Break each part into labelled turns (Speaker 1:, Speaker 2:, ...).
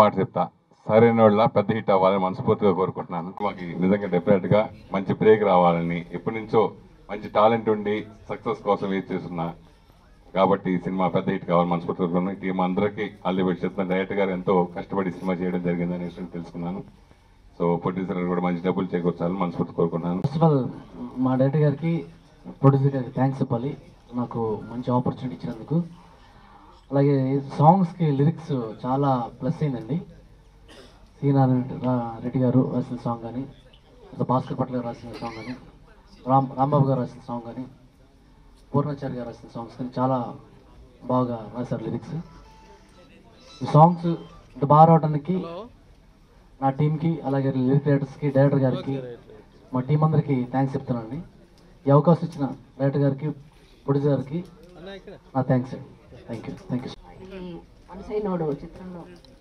Speaker 1: మాట చెప్తా సరైన వాళ్ళ పెద్ద హిట్ అవ్వాలని మనస్ఫూర్తిగా కోరుకుంటున్నాను మాకు నిజంగా డెఫినెట్ గా మంచి బ్రేక్ రావాలని ఎప్పటి నుంచో మంచి టాలెంట్ ఉండి సక్సెస్ కోసం వెయిట్ చేస్తున్నా కాబట్టి ఈ సినిమా పెద్ద హిట్ కావాలి మనస్ఫూర్తిగా కోరుకుంటున్నాను. టీం అందరికీ ఆల్ ది బెస్ట్ చెప్తాను డైరెక్టర్ గారు ఎంతో కష్టపడి ఈ సినిమా చేయడం జరిగిందని విషయం తెలుసుకున్నాను సో ప్రొడ్యూసర్ గారు కూడా మంచి డబ్బులు చేకూర్చాలని మనస్ఫూర్తి కోరుకుంటున్నాను
Speaker 2: ఫస్ట్ ఆఫ్ ఆల్ మా డైరెక్టర్ గారికి ప్రొడ్యూసర్ గారికి థ్యాంక్స్ చెప్పాలి నాకు మంచి ఆపర్చునిటీ ఇచ్చినందుకు అలాగే సాంగ్స్కి లిరిక్స్ చాలా ప్లస్ అయిందండి సి నారాయణ రా- రెడ్డి గారు రాసిన సాంగ్ కానీ లేదా భాస్కర్ పట్ల గారు రాసిన సాంగ్ కానీ రామ్ రాంబాబు గారు రాసిన సాంగ్ కానీ పూర్ణాచారి గారు రాసిన సాంగ్స్ కానీ చాలా బాగా రాశారు లిరిక్స్ ఈ సాంగ్స్ ఇంత బాగా రావడానికి నా టీంకి అలాగే లిరిక్ రైటర్స్కి డైరెక్టర్ గారికి మా టీం అందరికి థ్యాంక్స్ చెప్తున్నానండి ఈ అవకాశం ఇచ్చిన డైరెక్టర్ గారికి ప్రొడ్యూసర్ గారికి నా థ్యాంక్స్ అండి థ్యాంక్ యూ థ్యాంక్ యూ
Speaker 3: ఈ మనసైనోడు చిత్రంలో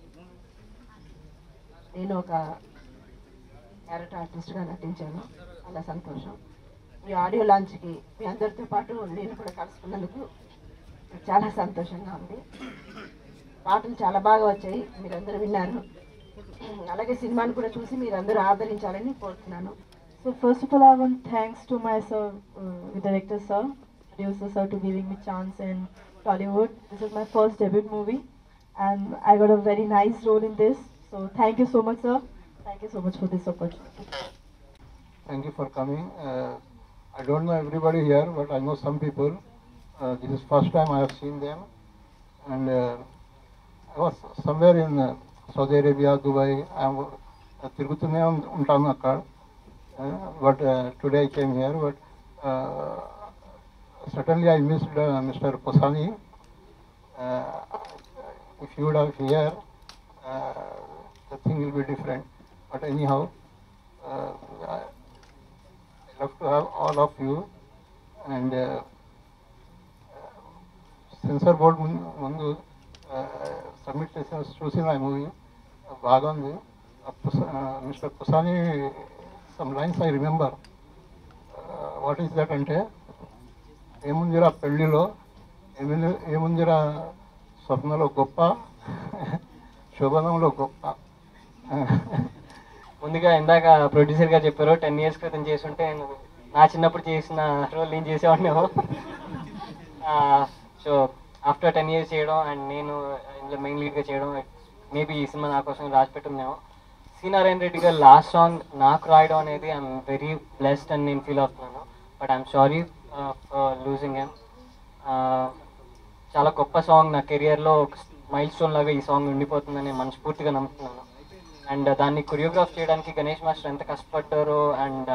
Speaker 3: నేను ఒక క్యారెక్టర్ ఆర్టిస్ట్గా నటించాను చాలా సంతోషం ఈ ఆడియో లాంచ్కి మీ అందరితో పాటు నేను కూడా కలుసుకున్నందుకు నాకు చాలా సంతోషంగా ఉంది పాటలు చాలా బాగా వచ్చాయి మీరందరూ విన్నారు అలాగే సినిమాను కూడా చూసి మీరందరూ ఆదరించాలని కోరుతున్నాను
Speaker 4: So first of all, I want thanks to my sir, uh, the director sir, producer sir, to giving me chance in Tollywood. This is my first debut movie, and I got a very nice role in this. So thank you so much, sir. Thank you so much for this opportunity.
Speaker 5: Thank you for coming. Uh, I don't know everybody here, but I know some people. Uh, this is first time I have seen them, and uh, I was somewhere in uh, Saudi Arabia, Dubai. I am uh, తిరుగుతూనే ఉం- ఉంటాను అక్కడ but today I came here but suddenly I missed mister Posani if you would have here the thing will be different but anyhow I love to have all of you and uh, censor board ముందు submit చేసిన చూసిన ఈ movie బాగా ఉంది mister Posani some lines I remember what is that అంటే ఏముందిరా పెళ్ళిలో ఏముంది ఏముందిరా స్వప్నలో గొప్ప శోభనంలో గొప్ప
Speaker 6: ముందుగా ఇందాక ప్రొడ్యూసర్ గారు చెప్పారు టెన్ ఇయర్స్ క్రితం చేస్తుంటే నేను నా చిన్నప్పుడు చేసిన రోల్ నేను చేసేవాడినేమో సో ఆఫ్టర్ టెన్ ఇయర్స్ చేయడం అండ్ నేను ఇందులో మెయిన్ లీడ్గా చేయడం మేబీ ఈ సినిమా నా కోసం రాసి పెట్టుందేమో సి నారాయణ రెడ్డి గారు లాస్ట్ సాంగ్ నాకు రాయడం అనేది ఐఎమ్ వెరీ బ్లెస్డ్ అని నేను ఫీల్ అవుతున్నాను but I'm sorry for losing em చాలా గొప్ప సాంగ్ నా కెరియర్లో ఒక మైల్ స్టోన్ లాగా ఈ సాంగ్ ఉండిపోతుందని మనస్ఫూర్తిగా నమ్ముతున్నాను అండ్ దాన్ని కొరియోగ్రాఫ్ చేయడానికి గణేష్ మాస్టర్ ఎంత కష్టపడ్డారో అండ్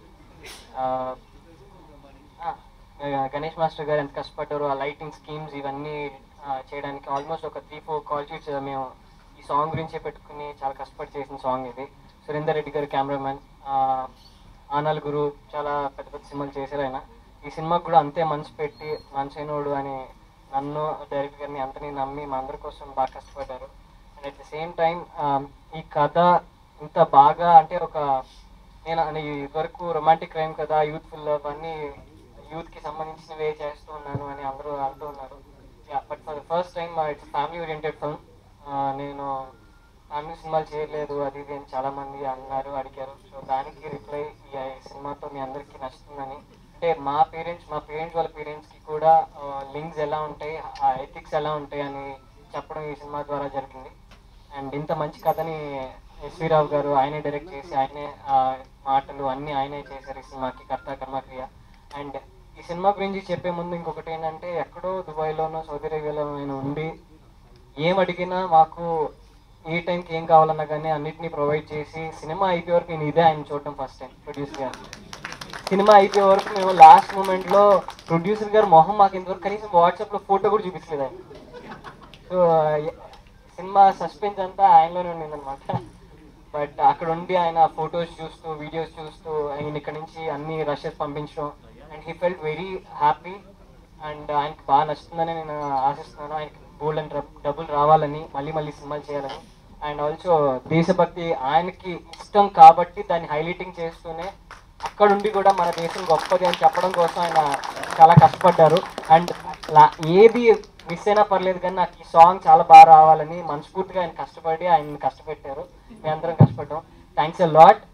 Speaker 6: గణేష్ మాస్టర్ గారు ఎంత కష్టపడ్డారో ఆ లైటింగ్ స్కీమ్స్ ఇవన్నీ ఆ, చేయడానికి ఆల్మోస్ట్ ఒక త్రీ ఫోర్ కాల్ షీట్స్ మేము ఈ సాంగ్ గురించే పెట్టుకుని చాలా కష్టపడి చేసిన సాంగ్ ఇది సురేందర్ రెడ్డి గారు కెమెరామ్యాన్ ఆనాల్ గురు చాలా పెద్ద పెద్ద సినిమాలు చేశారు ఆయన ఈ సినిమాకి కూడా అంతే మనసు పెట్టి మనసైనోడు అని నన్ను డైరెక్టర్ గారిని అంతని నమ్మి మా అందరి కోసం బాగా కష్టపడ్డారు and at the same time ఈ కథ ఇంత బాగా అంటే ఒక నేను అని ఇదివరకు రొమాంటిక్ క్రైమ్ కదా యూత్ఫుల్ లవ్ అన్ని యూత్కి సంబంధించినవే చేస్తూ ఉన్నాను అని అందరూ అంటూ ఉన్నారు but for the first time it's family oriented film నేను ఫ్యామిలీ సినిమాలు చేయలేదు అది ఇది అని చాలా మంది అన్నారు అడిగారు సో దానికి రిప్లై ఈ సినిమాతో మీ అందరికీ నచ్చుతుందని అంటే మా పేరెంట్స్ మా పేరెంట్స్ వాళ్ళ పేరెంట్స్కి కూడా లింక్స్ ఎలా ఉంటాయి ఆ ఎథిక్స్ ఎలా ఉంటాయి అని చెప్పడం ఈ సినిమా ద్వారా జరిగింది అండ్ ఇంత మంచి కథని ఎస్వి రావు గారు ఆయనే డైరెక్ట్ చేసి ఆయనే ఆ, మాటలు అన్నీ ఆయనే చేశారు ఈ సినిమాకి కర్త కర్మక్రియ అండ్ ఈ సినిమా గురించి చెప్పే ముందు ఇంకొకటి ఏంటంటే ఎక్కడో దుబాయ్లోనో సౌదీ అరేబియాలో ఆయన ఉండి ఏం అడిగినా మాకు ఏ టైంకి ఏం కావాలన్నా కానీ అన్నిటినీ ప్రొవైడ్ చేసి సినిమా అయిపోయే వరకు నేను ఇదే ఆయన చూడటం ఫస్ట్ టైం ప్రొడ్యూసర్ గారు సినిమా అయిపోయే వరకు మేము లాస్ట్ మూమెంట్లో ప్రొడ్యూసర్ గారు మొహం మాకు ఇంతవరకు కనీసం వాట్సాప్లో ఫోటో కూడా చూపించలేదు ఆయన సో సినిమా సస్పెన్స్ అంతా ఆయనలోనే ఉండిందనమాట బట్ అక్కడ ఉండి ఆయన ఫొటోస్ చూస్తూ వీడియోస్ చూస్తూ ఆయన ఇక్కడ నుంచి అన్ని రషెస్ పంపించడం and he felt very happy and ఆయనకి బాగా నచ్చుతుందని నేను ఆశిస్తున్నాను ఆయనకి గోల్డ్ అండ్ డబ్బులు రావాలని మళ్ళీ మళ్ళీ సినిమాలు చేయాలని అండ్ ఆల్సో దేశభక్తి ఆయనకి ఇష్టం కాబట్టి దాన్ని హైలైటింగ్ చేస్తూనే అక్కడుండి కూడా మన దేశం గొప్పది అని చెప్పడం కోసం ఆయన చాలా కష్టపడ్డారు అండ్ లా- ఏది మిస్ అయినా పర్లేదు కానీ నాకు ఈ సాంగ్ చాలా బాగా రావాలని మనస్ఫూర్తిగా ఆయన కష్టపడి ఆయన కష్టపెట్టారు మీ అందరం కష్టపడ్డాం థ్యాంక్స్ ఎ లాట్